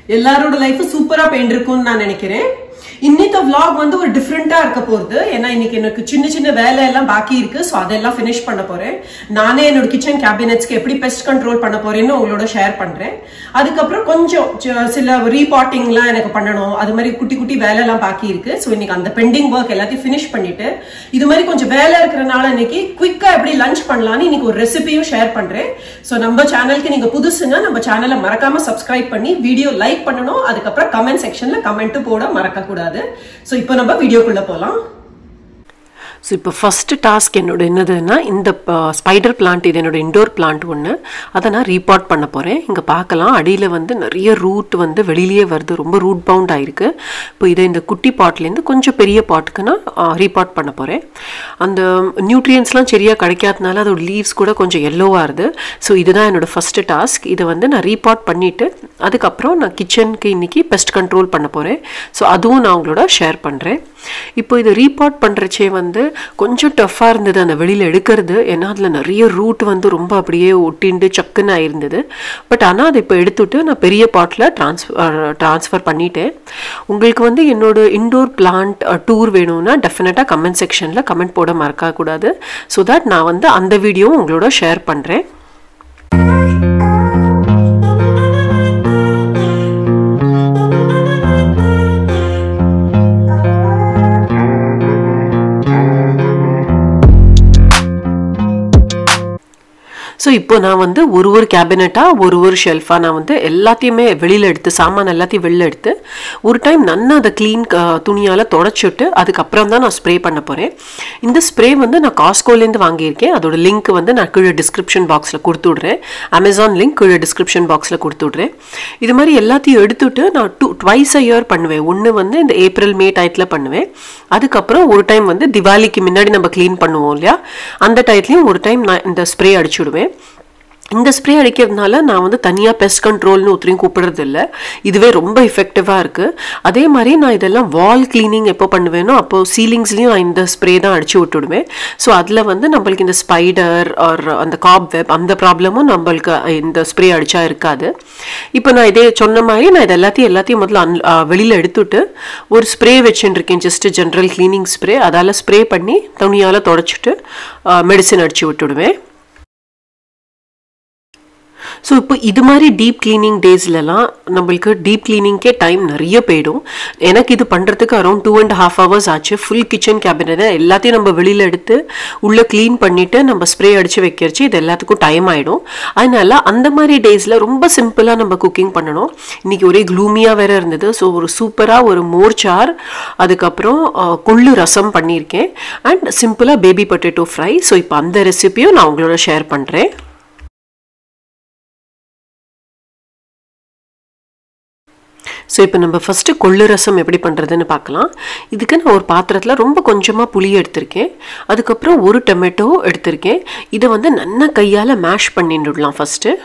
எல்லாரோட லைஃப் சூப்பரா போயிட்டு நான் நினைக்கிறேன் இன்னைக்கு vlog வந்து ஒரு டிஃப்ரெண்டா இருக்க போகுது ஏன்னா இன்னைக்கு எனக்கு சின்ன சின்ன வேலை எல்லாம் பாக்கி இருக்கு ஸோ அதெல்லாம் ஃபினிஷ் பண்ண போறேன் நானே என்னோட கிச்சன் கேபினெட்ஸ்க்கு எப்படி பெஸ்ட் கண்ட்ரோல் பண்ண போறேன்னு உங்களோட ஷேர் பண்றேன் அதுக்கப்புறம் கொஞ்சம் ச- சில ரீபாட்டிங்லாம் எனக்கு பண்ணணும் அது மாதிரி குட்டி குட்டி வேலை எல்லாம் பாக்கி இருக்கு ஸோ இன்னைக்கு அந்த பெண்டிங் ஒர்க் எல்லாத்தையும் ஃபினிஷ் பண்ணிட்டு இது மாதிரி கொஞ்சம் வேலை இருக்கிறனால இன்னைக்கு குயிக்கா எப்படி லஞ்ச் பண்ணலாம்னு இன்னைக்கு ஒரு ரெசிபியும் ஷேர் பண்றேன் ஸோ நம்ம சேனலுக்கு நீங்க புதுசுன்னா நம்ம சேனலை மறக்காம சப்ஸ்கிரைப் பண்ணி வீடியோ லைக் பண்ணணும் அதுக்கப்புறம் கமெண்ட் செக்ஷன்ல கமெண்ட் போட மறக்க கூடாது ஸோ இப்போ நம்ம வீடியோக்குள்ள போலாம் ஸோ இப்போ ஃபஸ்ட்டு டாஸ்க் என்னோட என்னதுன்னா இந்த ஸ்பைடர் பிளான்ட் இது என்னோட இண்டோர் பிளான்ட் ஒன்று அதை நான் ரீபாட் பண்ண போகிறேன் இங்கே பார்க்கலாம் அடியில் வந்து நிறைய ரூட் வந்து வெளியிலேயே வருது ரொம்ப ரூட் பவுண்ட் ஆயிருக்கு இப்போ இதை இந்த குட்டி பாட்லேருந்து கொஞ்சம் பெரிய பாட்டுக்கு நான் ரீபாட் பண்ண போகிறேன் அந்த நியூட்ரியன்ஸ்லாம் சரியாக கிடைக்காதனால அதோட லீவ்ஸ் கூட கொஞ்சம் எல்லோவாக இருது ஸோ இதுதான் என்னோட ஃபஸ்ட்டு டாஸ்க் இதை வந்து நான் ரீபாட் பண்ணிவிட்டு அதுக்கப்புறம் நான் கிச்சனுக்கு இன்னைக்கு பெஸ்ட் கண்ட்ரோல் பண்ண போகிறேன் ஸோ அதுவும் நான் உங்களோட ஷேர் பண்ணுறேன் இப்போ இது ரீபாட் பண்ணுறச்சே வந்து கொஞ்சம் டஃப்பாக இருந்தது அந்த வெளியில் எடுக்கிறது ஏன்னா அதில் நிறைய ரூட் வந்து ரொம்ப அப்படியே ஒட்டிண்டு சக்குன்னு ஆயிருந்தது பட் ஆனால் அதை இப்போ எடுத்துட்டு நான் பெரிய பாட்டில் ட்ரான்ஸ்ஃபர் ட்ரான்ஸ்ஃபர் பண்ணிட்டேன் உங்களுக்கு வந்து என்னோட இண்டோர் பிளான்ட் டூர் வேணும்னா டெஃபினட்டாக கமெண்ட் செக்ஷனில் கமெண்ட் போட மறக்கக்கூடாது ஸோ தட் நான் வந்து அந்த வீடியோவும் உங்களோட ஷேர் பண்ணுறேன் ஸோ இப்போ நான் வந்து ஒரு ஒரு கேபினட்டாக ஒரு ஒரு ஷெல்ஃபாக நான் வந்து எல்லாத்தையுமே வெளியில் எடுத்து சாமான் எல்லாத்தையும் வெளில எடுத்து ஒரு டைம் நன்னா அதை க்ளீன் துணியால் தொடச்சிட்டு அதுக்கப்புறம் தான் நான் ஸ்ப்ரே பண்ண போகிறேன் இந்த ஸ்ப்ரே வந்து நான் காஸ்கோலேருந்து வாங்கியிருக்கேன் அதோட லிங்க் வந்து நான் கீழே டிஸ்கிரிப்ஷன் பாக்ஸில் கொடுத்து விட்றேன் அமேசான் லிங்க் கீழே டிஸ்கிரிப்ஷன் பாக்ஸில் கொடுத்து விட்றேன் இது மாதிரி எல்லாத்தையும் எடுத்துட்டு நான் டூ ட்வைஸ் அ இயர் பண்ணுவேன் ஒன்று வந்து இந்த ஏப்ரல் மே டயத்தில் பண்ணுவேன் அதுக்கப்புறம் ஒரு டைம் வந்து திவாலிக்கு முன்னாடி நம்ம க்ளீன் பண்ணுவோம் இல்லையா அந்த டயத்துலையும் ஒரு டைம் நான் இந்த ஸ்ப்ரே அடிச்சு விடுவேன் இந்த ஸ்ப்ரே அடிக்கிறதுனால நான் வந்து தனியாக பெஸ்ட் கண்ட்ரோல்னு ஒருத்தரையும் கூப்பிடுறது இல்ல இதுவே ரொம்ப எஃபெக்டிவாக இருக்குது அதே மாதிரி நான் இதெல்லாம் வால் க்ளீனிங் எப்போ பண்ணுவேனோ அப்போ சீலிங்ஸ்லேயும் நான் இந்த ஸ்ப்ரே தான் அடிச்சு விட்டுடுவேன் ஸோ அதில் வந்து நம்மளுக்கு இந்த ஸ்பைடர் ஆர் அந்த காப் வெப் அந்த ப்ராப்ளமும் நம்மளுக்கு இந்த ஸ்ப்ரே அடிச்சா இருக்காது இப்போ நான் இதே சொன்ன மாதிரி நான் இது எல்லாத்தையும் எல்லாத்தையும் முதல்ல அன் வெளியில் எடுத்துட்டு ஒரு ஸ்ப்ரே வச்சுருக்கேன் ஜஸ்ட் ஜென்ரல் க்ளீனிங் ஸ்ப்ரே அதால் ஸ்ப்ரே பண்ணி துணியால் தொடச்சிட்டு மெடிசின் அடிச்சு விட்டுடுவேன் ஸோ இப்போ இது மாதிரி டீப் கிளீனிங் டேஸ்லலாம் நம்மளுக்கு டீப் கிளீனிங்க்கே டைம் நிறைய போயிடும் எனக்கு இது பண்ணுறதுக்கு around two and half hours ஆச்சு ஃபுல் கிச்சன் கேபினட் எல்லாத்தையும் நம்ம வெளியில் எடுத்து உள்ளே க்ளீன் பண்ணிவிட்டு நம்ம ஸ்ப்ரே அடித்து வைக்கிறச்சு இது எல்லாத்துக்கும் டைம் ஆகிடும் அதனால அந்த மாதிரி டேஸில் ரொம்ப சிம்பிளாக நம்ம குக்கிங் பண்ணணும் இன்றைக்கி ஒரே க்ளூமியாக வேற இருந்தது ஸோ ஒரு சூப்பராக ஒரு மோர்ச்சார் அதுக்கப்புறம் அஹ், கொள்ளு ரசம் பண்ணியிருக்கேன் அண்ட் சிம்பிளாக பேபி பொட்டேட்டோ ஃப்ரை ஸோ இப்போ அந்த ரெசிபியும் நான் உங்களோட ஷேர் பண்ணுறேன் ஸோ இப்போ நம்ம ஃபஸ்ட்டு கொள்ளு ரசம் எப்படி பண்ணுறதுன்னு பார்க்கலாம் இதுக்கு நான் ஒரு பாத்திரத்தில் ரொம்ப கொஞ்சமாக புளி எடுத்திருக்கேன் அதுக்கப்புறம் ஒரு டொமேட்டோ எடுத்திருக்கேன் இதை வந்து நல்லா கையால் மேஷ் பண்ணிட்டுடலாம் ஃபஸ்ட்டு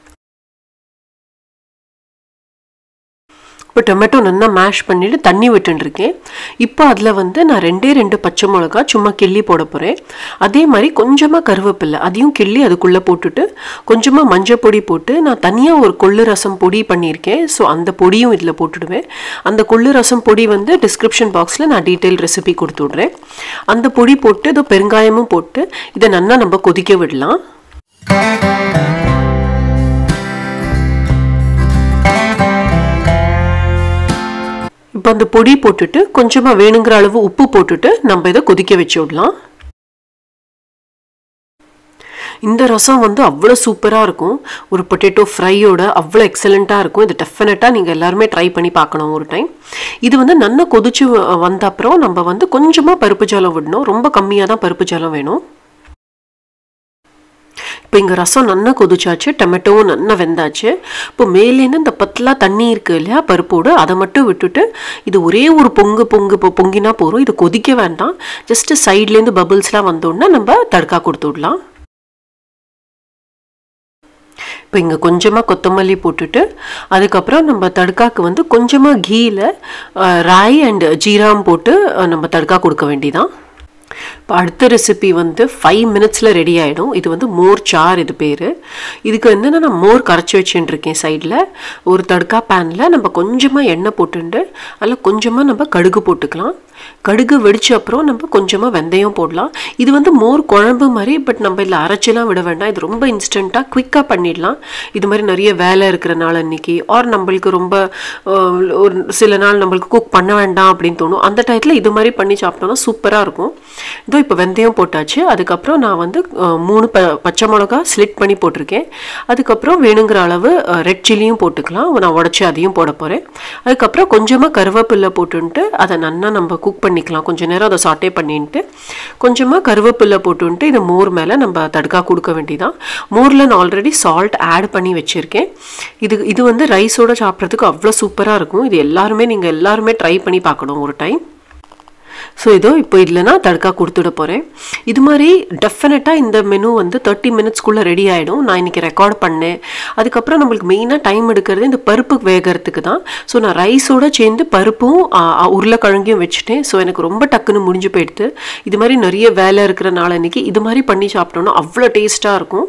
இப்போ டொமேட்டோ நல்லா மேஷ் பண்ணிவிட்டு தண்ணி விட்டுருக்கேன் இப்போ அதில் வந்து நான் ரெண்டே ரெண்டு பச்சை மிளகா சும்மா கிள்ளி போட போகிறேன் அதே மாதிரி கொஞ்சமாக கருவேப்பில்லை அதையும் கிள்ளி அதுக்குள்ளே போட்டுட்டு கொஞ்சமாக மஞ்சள் பொடி போட்டு நான் தனியாக ஒரு கொள்ளு ரசம் பொடி பண்ணியிருக்கேன் ஸோ அந்த பொடியும் இதில் போட்டுடுவேன் அந்த கொள்ளு ரசம் பொடி வந்து டிஸ்கிரிப்ஷன் பாக்ஸில் நான் டீட்டெயில் ரெசிபி கொடுத்து விட்றேன் அந்த பொடி போட்டு இதோ பெருங்காயமும் போட்டு இதை நல்லா நம்ம கொதிக்க விடலாம் இப்போ அந்த பொடி போட்டுட்டு கொஞ்சமாக வேணுங்கிற அளவு உப்பு போட்டுட்டு நம்ம இதை கொதிக்க வச்சு விடலாம் இந்த ரசம் வந்து அவ்வளோ சூப்பராக இருக்கும் ஒரு பொட்டேட்டோ ஃப்ரையோட அவ்வளோ எக்ஸலண்ட்டாக இருக்கும் இது டெஃபினட்டாக நீங்கள் எல்லாருமே ட்ரை பண்ணி பார்க்கணும் ஒரு டைம் இது வந்து நல்லா கொதிச்சு வ- வந்த அப்புறம் நம்ம வந்து கொஞ்சமாக பருப்பு ஜலம் விடணும் ரொம்ப கம்மியாக தான் பருப்பு ஜலம் வேணும் இப்போ இங்கே ரசம் நல்லா கொதிச்சாச்சு டொமேட்டோவும் நல்லா வெந்தாச்சு இப்போ மேலேருந்து இந்த பத்தலா தண்ணி இருக்கு இல்லையா பருப்போடு அதை மட்டும் விட்டுட்டு இது ஒரே ஒரு பொங்கு பொங்கு இப்போ பொங்கினா போதும் இது கொதிக்க வேண்டாம் ஜஸ்ட் சைட்லேருந்து பபிள்ஸ்லாம் வந்தோடனே நம்ம தடுக்கா கொடுத்து விடலாம் இப்போ இங்கே கொஞ்சமாக கொத்தமல்லி போட்டுட்டு அதுக்கப்புறம் நம்ம தடுக்காக்கு வந்து கொஞ்சமாக கீயில் ராய் அண்ட் ஜீராம் போட்டு அஹ், நம்ம தடுக்கா கொடுக்க வேண்டியதான் இப்போ அடுத்த ரெசிபி வந்து ஃபைவ் மினிட்ஸில் ரெடி ஆகிடும் இது வந்து மோர் சார் இது பேர் இதுக்கு என்னென்னா நான் மோர் கரைச்சி வச்சுட்டு இருக்கேன் சைடில் ஒரு தடுக்கா பேனில் நம்ம கொஞ்சமாக எண்ணெய் போட்டுண்டு அதில் கொஞ்சமாக நம்ம கடுகு போட்டுக்கலாம் கடுகு வெடிச்ச அப்புறம் நம்ம கொஞ்சமாக வெந்தயம் போடலாம் இது வந்து மோர் குழம்பு மாதிரி பட் நம்ம இதில் அரைச்சிலாம் விட வேண்டாம் இது ரொம்ப இன்ஸ்டண்ட்டாக குயிக்காக பண்ணிடலாம் இது மாதிரி நிறைய வேலை இருக்கிற நாள் அன்னைக்கு ஆர் நம்மளுக்கு ரொம்ப அஹ், ஒரு சில நாள் நம்மளுக்கு குக் பண்ண வேண்டாம் அப்படின்னு தோணும் அந்த டயத்தில் இது மாதிரி பண்ணி சாப்பிட்டோம்னா சூப்பராக இருக்கும் இதோ இப்போ வெந்தயம் போட்டாச்சு அதுக்கப்புறம் நான் வந்து அஹ், மூணு ப பச்சை மிளகா ஸ்லிட் பண்ணி போட்டிருக்கேன் அதுக்கப்புறம் வேணுங்கிற அளவு ரெட் சில்லியும் போட்டுக்கலாம் நான் உடச்சி அதையும் போட போகிறேன் அதுக்கப்புறம் கொஞ்சமாக கருவேப்பில்லை போட்டுன்ட்டு அதை நல்லா நம்ம குக் பண்ணிக்கலாம் கொஞ்ச நேரம் அதை சாட்டே பண்ணிட்டு கொஞ்சமாக கருவேப்பில்லை போட்டுன்ட்டு இதை மோர் மேலே நம்ம தடுக்கா கொடுக்க வேண்டியதான் மோரில் நான் ஆல்ரெடி சால்ட் ஆட் பண்ணி வச்சுருக்கேன் இது இது வந்து ரைஸோட சாப்பிட்றதுக்கு அவ்வளோ சூப்பராக இருக்கும் இது எல்லாருமே நீங்கள் எல்லாருமே ட்ரை பண்ணி பார்க்கணும் ஒரு டைம் ஸோ இதோ இப்போ இதில் நான் தடுக்கா கொடுத்துட போகிறேன் இது மாதிரி டெஃபினட்டாக இந்த மெனு வந்து தேர்ட்டி மினிட்ஸ்க்குள்ளே ரெடி ஆகிடும் நான் இன்றைக்கி ரெக்கார்ட் பண்ணேன் அதுக்கப்புறம் நம்மளுக்கு மெயினாக டைம் எடுக்கிறது இந்த பருப்பு வேகிறதுக்கு தான் ஸோ நான் ரைஸோட சேர்ந்து பருப்பும் ஆ, ஆ, உருளைக்கிழங்கையும் வச்சுட்டேன் ஸோ எனக்கு ரொம்ப டக்குன்னு முடிஞ்சு போயிடுது இது மாதிரி நிறைய வேலை இருக்கிற நாள் அன்னைக்கு இது மாதிரி பண்ணி சாப்பிட்டோன்னா அவ்வளோ டேஸ்ட்டாக இருக்கும்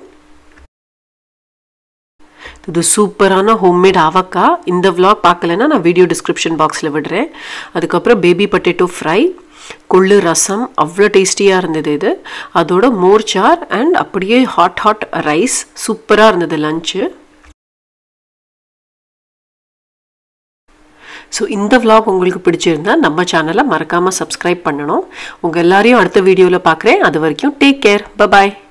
இது சூப்பரான ஹோம்மேட் ஆவக்கா இந்த vlog பார்க்கலன்னா நான் வீடியோ டிஸ்கிரிப்ஷன் பாக்ஸில் விடுறேன் அதுக்கப்புறம் பேபி பொட்டேட்டோ ஃப்ரை கொள்ளு ரசம் அவ்வளோ டேஸ்டியாக இருந்தது இது அதோட மோர் சார் அண்ட் அப்படியே ஹாட் ஹாட் ரைஸ் சூப்பராக இருந்தது லஞ்சு ஸோ இந்த vlog உங்களுக்கு பிடிச்சிருந்தா நம்ம சேனலை மறக்காமல் சப்ஸ்கிரைப் பண்ணணும் உங்கள் எல்லாரையும் அடுத்த வீடியோவில் பார்க்குறேன் அது வரைக்கும் டேக் கேர் பபாய்